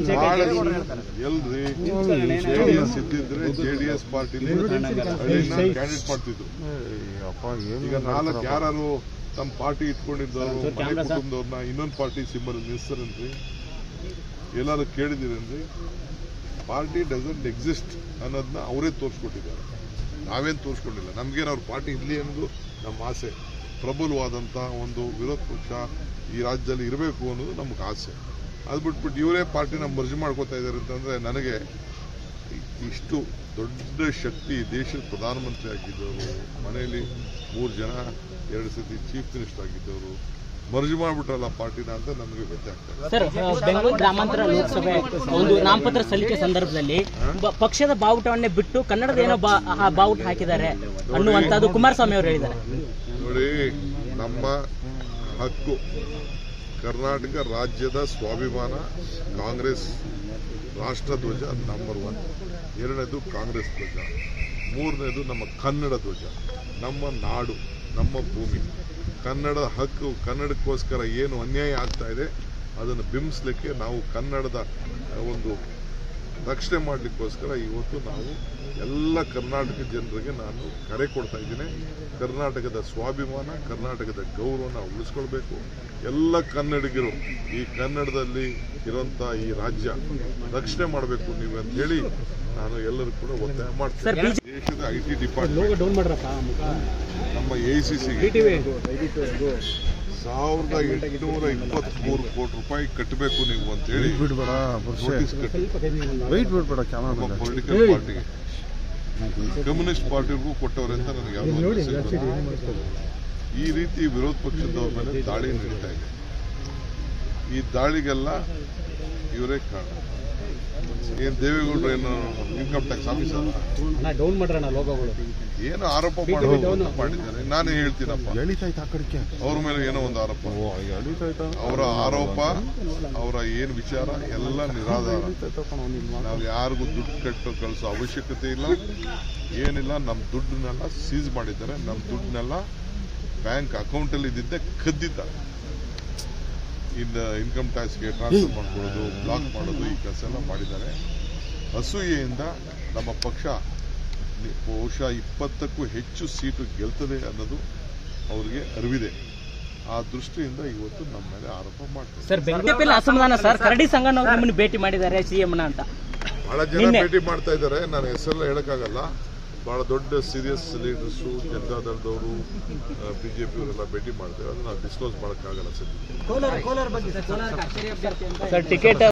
ಎಲ್ರಿ ಜೆಡಿಎಸ್ ಇದ್ದಿದ್ರೆ JDS ಪಾರ್ಟಿಲಿ candidate ಮಾಡ್ತಿದ್ರು ಈಗ ನಾಲ್ಕು ಯಾರು ತಮ್ಮ ಪಾರ್ಟಿ ಇಟ್ಕೊಂಡಿದ್ದವರು ಮನೆ ಕುಟುಂಬದವ್ರನ್ನ ಇನ್ನೊಂದು ಪಾರ್ಟಿ ಸಿಂಬಲ್ ನಿಲ್ಸ್ತಾರನ್ರಿ ಎಲ್ಲಾರು ಕೇಳಿದಿರೇನ್ರಿ ಪಾರ್ಟಿ ಡಸಂಟ್ ಎಕ್ಸಿಸ್ಟ್ ಅನ್ನೋದನ್ನ ಅವರೇ ತೋರಿಸ್ಕೊಟ್ಟಿದ್ದಾರೆ ನಾವೇನು ತೋರಿಸ್ಕೊಂಡಿಲ್ಲ ನಮ್ಗೇನು ಅವ್ರ ಪಾರ್ಟಿ ಇರಲಿ ಅನ್ನೋದು ನಮ್ಮ ಆಸೆ ಪ್ರಬಲವಾದಂಥ ಒಂದು ವಿರೋಧ ಪಕ್ಷ ಈ ರಾಜ್ಯದಲ್ಲಿ ಇರಬೇಕು ಅನ್ನೋದು ನಮ್ಗೆ ಆಸೆ ಅದು ಬಿಟ್ಬಿಟ್ಟು ಇವರೇ ಪಾರ್ಟಿನ ಮರ್ಜ್ ಮಾಡ್ಕೋತಾ ಇದ್ದಾರೆ ಅಂತಂದರೆ ನನಗೆ ಇಷ್ಟು ದೊಡ್ಡ ಶಕ್ತಿ ದೇಶದ ಪ್ರಧಾನಮಂತ್ರಿ ಆಗಿದ್ದವರು ಮನೆಯಲ್ಲಿ ಮೂರು ಜನ ಎರಡು ಸತಿ ಚೀಫ್ ಮಿನಿಸ್ಟರ್ ಆಗಿದ್ದವರು ಮರ್ಜ್ ಮಾಡಿಬಿಟ್ರಲ್ಲ ಪಾರ್ಟಿನ ಅಂತ ನಮಗೆ ವ್ಯತ್ಯಾಸ ಆಗ್ತದೆ ಸರ್ ಬೆಂಗಳೂರು ಗ್ರಾಮಾಂತರ ಲೋಕಸಭೆ ಒಂದು ನಾಮಪತ್ರ ಸಲ್ಲಿಕೆ ಸಂದರ್ಭದಲ್ಲಿ ಬ- ಪಕ್ಷದ ಬಾವುಟವನ್ನೇ ಬಿಟ್ಟು ಕನ್ನಡದ ಏನೋ ಬಾ- ಆ ಬಾವುಟ ಹಾಕಿದ್ದಾರೆ ಅನ್ನುವಂಥದ್ದು ಕುಮಾರಸ್ವಾಮಿ ಅವರು ಹೇಳಿದ್ದಾರೆ ನೋಡಿ ನಮ್ಮ ಹಕ್ಕು ಕರ್ನಾಟಕ ರಾಜ್ಯದ ಸ್ವಾಭಿಮಾನ ಕಾಂಗ್ರೆಸ್ ರಾಷ್ಟ್ರಧ್ವಜ ನಂಬರ್ ಒನ್ ಎರಡನೇದು ಕಾಂಗ್ರೆಸ್ ಧ್ವಜ ಮೂರನೇದು ನಮ್ಮ ಕನ್ನಡ ಧ್ವಜ ನಮ್ಮ ನಾಡು ನಮ್ಮ ಭೂಮಿ ಕನ್ನಡ ಹಕ್ಕು ಕನ್ನಡಕ್ಕೋಸ್ಕರ ಏನು ಅನ್ಯಾಯ ಆಗ್ತಾ ಇದೆ ಅದನ್ನು ಬಿಂಬಿಸ್ಲಿಕ್ಕೆ ನಾವು ಕನ್ನಡದ ಆ, ಒಂದು ರಕ್ಷಣೆ ಮಾಡಲಿಕ್ಕೋಸ್ಕರ ಇವತ್ತು ನಾವು ಎಲ್ಲ ಕರ್ನಾಟಕ ಜನರಿಗೆ ನಾನು ಕರೆ ಕೊಡ್ತಾ ಇದ್ದೀನಿ ಕರ್ನಾಟಕದ ಸ್ವಾಭಿಮಾನ ಕರ್ನಾಟಕದ ಗೌರವನ ಉಳಿಸ್ಕೊಳ್ಬೇಕು ಎಲ್ಲ ಕನ್ನಡಿಗರು ಈ ಕನ್ನಡದಲ್ಲಿ ಇರುವಂಥ ಈ ರಾಜ್ಯ ರಕ್ಷಣೆ ಮಾಡಬೇಕು ನೀವು ಅಂತ ಹೇಳಿ ನಾನು ಎಲ್ಲರೂ ಕೂಡ ಒತ್ತಾಯ ಸರ್, ಮಾಡ್ತೀನಿ ದೇಶದ ಐ ಟಿ ಡಿಪಾರ್ಟ್ಮೆಂಟ್ ನಮ್ಮ ಎ ಸಿ ಸಿಗೆ ಸಾವಿರದ ಎಂಟುನೂರ ಇಪ್ಪತ್ಮೂರು ಕೋಟಿ ರೂಪಾಯಿ ಕಟ್ಟಬೇಕು ನೀವು ಅಂತ ಹೇಳಿ ಬಿಡ್ಬೇಡ ಬರ್ಷೆ ನೋಟಿಸ್ ಕಟ್ಟಿ ವೈಟ್ ಬಿಡ್ಬೇಡ ಕ್ಯಾಮ್ರಾ ನಮ್ಮ ಮೇಲೆ ಪೊಲಿಟಿಕಲ್ ಪಾರ್ಟಿಗೆ ಕಮ್ಯುನಿಸ್ಟ್ ಪಾರ್ಟಿಗೂ ಕೊಟ್ಟವ್ರೆ ಅಂತ ನನಗೆ ಯಾವುದೋ ಒಂದು message ಬಂತು. ಈ ರೀತಿ ವಿರೋಧ ಪಕ್ಷದವ್ರ ಮೇಲೆ ದಾಳಿ ನಡೀತಾ ಇದೆ ಈ ದಾಳಿಗೆಲ್ಲ ಇವರೇ ಕಾರಣ ಏನ್ ದೇವೇಗೌಡರು ಏನು ಇನ್ಕಮ್ ಟ್ಯಾಕ್ಸ್ ಆಫೀಸರ್ ಡೌನ್ ಮಾಡ್ರಣ ಲೋಗೋಗಳು ಏನು ಆರೋಪ ಮಾಡೋದು ಅಂತ ಮಾಡಿದ್ದಾರೆ ನಾನೇ ಹೇಳ್ತೀನಪ್ಪ ಎಳಿತಾಯ್ತು ಆ ಕಡೆಗೆ ಅವ್ರ ಮೇಲೆ ಏನೋ ಒಂದು ಆರೋಪ ಓ ಎಳಿತಾಯ್ತಾ ಅವರ ಆರೋಪ ಅವರ ಏನ್ ವಿಚಾರ ಎಲ್ಲ ನಿರಾಧಾರ ನಾವು ಯಾರಿಗೂ ದುಡ್ಡು ಕಟ್ಟು ಕಳಿಸೋ ಅವಶ್ಯಕತೆ ಇಲ್ಲ ಏನಿಲ್ಲ ನಮ್ಮ ದುಡ್ಡನ್ನೆಲ್ಲ ಸೀಸ್ ಮಾಡಿದ್ದಾರೆ ನಮ್ಮ ದುಡ್ಡನ್ನೆಲ್ಲ ಬ್ಯಾಂಕ್ ಅಕೌಂಟಲ್ಲಿ ಇದ್ದಿದ್ದೆ ಕದ್ದಿದ್ದಾರೆ ಇನ್ನು ಇನ್ಕಮ್ ಟ್ಯಾಕ್ಸ್ಗೆ ಟ್ರಾನ್ಸ್ಫರ್ ಮಾಡ್ಕೊಳ್ಳೋದು ಬ್ಲಾಕ್ ಮಾಡೋದು ಈ ಕೆಲಸ ಎಲ್ಲ ಮಾಡಿದ್ದಾರೆ ಅಸೂಯೆಯಿಂದ ನಮ್ಮ ಪಕ್ಷ ನಿ- ಬಹುಶಃ ಇಪ್ಪತ್ತಕ್ಕೂ ಹೆಚ್ಚು ಸೀಟು ಗೆಲ್ತದೆ ಅನ್ನೋದು ಅವರಿಗೆ ಅರಿವಿದೆ ಆ ದೃಷ್ಟಿಯಿಂದ ಇವತ್ತು ನಮ್ಮ ಮೇಲೆ ಆರೋಪ ಮಾಡ್ತಾರೆ ಸರ್ ಬೆಂಗಳೂರಲ್ಲಿ ಅಸಮಾಧಾನ ಸರ್ ಕರಡಿ ಸಂಘನ ನಿಮ್ಮನ್ನು ಭೇಟಿ ಮಾಡಿದ್ದಾರೆ ಸಿಎಂನ ಅಂತ ಬಹಳ ಜನ ನಿನ್ನೆ. ಭೇಟಿ ಮಾಡ್ತಾ ಇದ್ದಾರೆ ನಾನು ಹೆಸರೆಲ್ಲ ಹೇಳಕ್ಕಾಗಲ್ಲ ಬಹಳ ದೊಡ್ಡ ಸೀರಿಯಸ್ ಲೀಡರ್ಸು ಜನತಾದಳದವರು ಬಿಜೆಪಿಯವರೆಲ್ಲ ಭೇಟಿ ಮಾಡ್ತಾರೆ ಅದನ್ನ ಡಿಸ್ಕ್ಲೋಸ್ ಮಾಡೋಕ್ಕಾಗಲ್ಲ ಸದ್ಯಕ್ಕೆ ಸರ್ ಟಿಕೆಟ್